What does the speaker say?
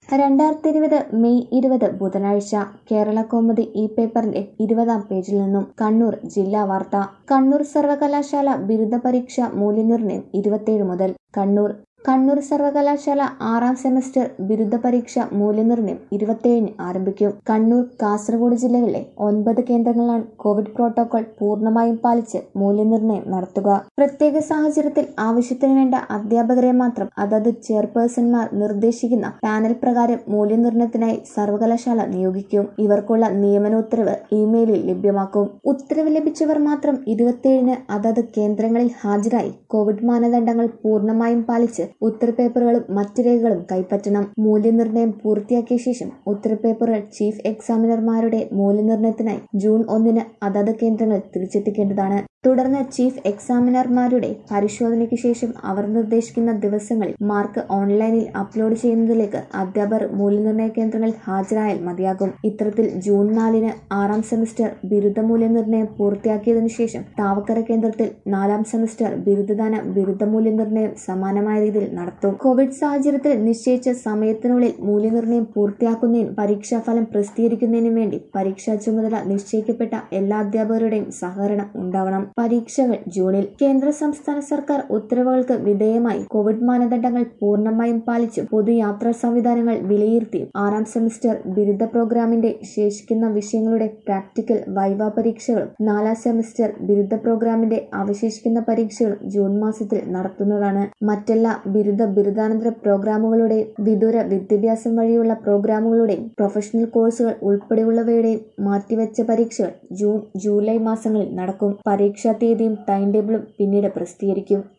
രണ്ടായിരത്തി ഇരുപത് മെയ് ഇരുപത് ബുധനാഴ്ച കേരള കൗമുദി ഈ പേപ്പറിന്റെ ഇരുപതാം പേജിൽ നിന്നും കണ്ണൂർ ജില്ലാ വാർത്ത കണ്ണൂർ സർവകലാശാല ബിരുദ പരീക്ഷ മൂല്യനിർണ്ണയം ഇരുപത്തിയേഴ് മുതൽ കണ്ണൂർ കണ്ണൂർ സർവകലാശാല ആറാം സെമസ്റ്റർ ബിരുദ പരീക്ഷ മൂല്യനിർണ്ണയം ഇരുപത്തിയേഴിന് ആരംഭിക്കും കണ്ണൂർ കാസർഗോഡ് ജില്ലകളിലെ ഒൻപത് കേന്ദ്രങ്ങളിലാണ് കോവിഡ് പ്രോട്ടോകോൾ പൂർണ്ണമായും പാലിച്ച് മൂല്യനിർണ്ണയം നടത്തുക പ്രത്യേക സാഹചര്യത്തിൽ ആവശ്യത്തിന് വേണ്ട അധ്യാപകരെ മാത്രം അതത് ചെയർപേഴ്സൺമാർ നിർദ്ദേശിക്കുന്ന പാനൽ പ്രകാരം മൂല്യനിർണ്ണയത്തിനായി സർവകലാശാല നിയോഗിക്കും ഇവർക്കുള്ള നിയമന ഉത്തരവ് ഇമെയിലിൽ ലഭ്യമാക്കും ഉത്തരവ് ലഭിച്ചവർ മാത്രം ഇരുപത്തിയേഴിന് അതത് കേന്ദ്രങ്ങളിൽ ഹാജരായി കോവിഡ് മാനദണ്ഡങ്ങൾ പൂർണ്ണമായും പാലിച്ച് ഉത്തരപേപ്പറുകളും മറ്റു രേഖകളും കൈപ്പറ്റണം മൂല്യനിർണ്ണയം പൂർത്തിയാക്കിയ ശേഷം ഉത്തരപേപ്പറുകൾ ചീഫ് എക്സാമിനർമാരുടെ മൂല്യനിർണ്ണയത്തിനായി ജൂൺ ഒന്നിന് അതത് കേന്ദ്രങ്ങളിൽ തിരിച്ചെത്തിക്കേണ്ടതാണ് തുടർന്ന് ചീഫ് എക്സാമിനർമാരുടെ പരിശോധനയ്ക്ക് ശേഷം അവർ നിർദ്ദേശിക്കുന്ന ദിവസങ്ങളിൽ മാർക്ക് ഓൺലൈനിൽ അപ്ലോഡ് ചെയ്യുന്നതിലേക്ക് അധ്യാപകർ മൂല്യനിർണ്ണയ കേന്ദ്രങ്ങളിൽ ഹാജരായാൽ മതിയാകും ഇത്തരത്തിൽ ജൂൺ നാലിന് ആറാം സെമസ്റ്റർ ബിരുദ മൂല്യനിർണ്ണയം പൂർത്തിയാക്കിയതിനു ശേഷം താവക്കര കേന്ദ്രത്തിൽ നാലാം സെമസ്റ്റർ ബിരുദദാന ബിരുദ മൂല്യനിർണ്ണയം സമാനമായ രീതിയിൽ നടത്തും കോവിഡ് സാഹചര്യത്തിൽ നിശ്ചയിച്ച സമയത്തിനുള്ളിൽ മൂല്യനിർണ്ണയം പൂർത്തിയാക്കുന്നതിനും പരീക്ഷാഫലം പ്രസിദ്ധീകരിക്കുന്നതിനും വേണ്ടി പരീക്ഷാ ചുമതല നിശ്ചയിക്കപ്പെട്ട എല്ലാ അധ്യാപകരുടെയും സഹകരണം ഉണ്ടാവണം പരീക്ഷകൾ ജൂണിൽ കേന്ദ്ര സംസ്ഥാന സർക്കാർ ഉത്തരവുകൾക്ക് വിധേയമായി കോവിഡ് മാനദണ്ഡങ്ങൾ പൂർണ്ണമായും പാലിച്ചും പൊതുയാത്രാ സംവിധാനങ്ങൾ വിലയിരുത്തിയും ആറാം സെമസ്റ്റർ ബിരുദ പ്രോഗ്രാമിന്റെ ശേഷിക്കുന്ന വിഷയങ്ങളുടെ പ്രാക്ടിക്കൽ വൈവ പരീക്ഷകളും നാലാം സെമസ്റ്റർ ബിരുദ പ്രോഗ്രാമിന്റെ അവശേഷിക്കുന്ന പരീക്ഷകളും ജൂൺ മാസത്തിൽ നടത്തുന്നതാണ് മറ്റെല്ലാ ബിരുദ ബിരുദാനന്തര പ്രോഗ്രാമുകളുടെയും വിദൂര വിദ്യാഭ്യാസം വഴിയുള്ള പ്രോഗ്രാമുകളുടെയും പ്രൊഫഷണൽ കോഴ്സുകൾ ഉൾപ്പെടെയുള്ളവയുടെയും മാറ്റിവെച്ച പരീക്ഷകൾ ജൂൺ ജൂലൈ മാസങ്ങളിൽ നടക്കും പരീക്ഷാ തീയതിയും ടൈം ടേബിളും പിന്നീട് പ്രസിദ്ധീകരിക്കും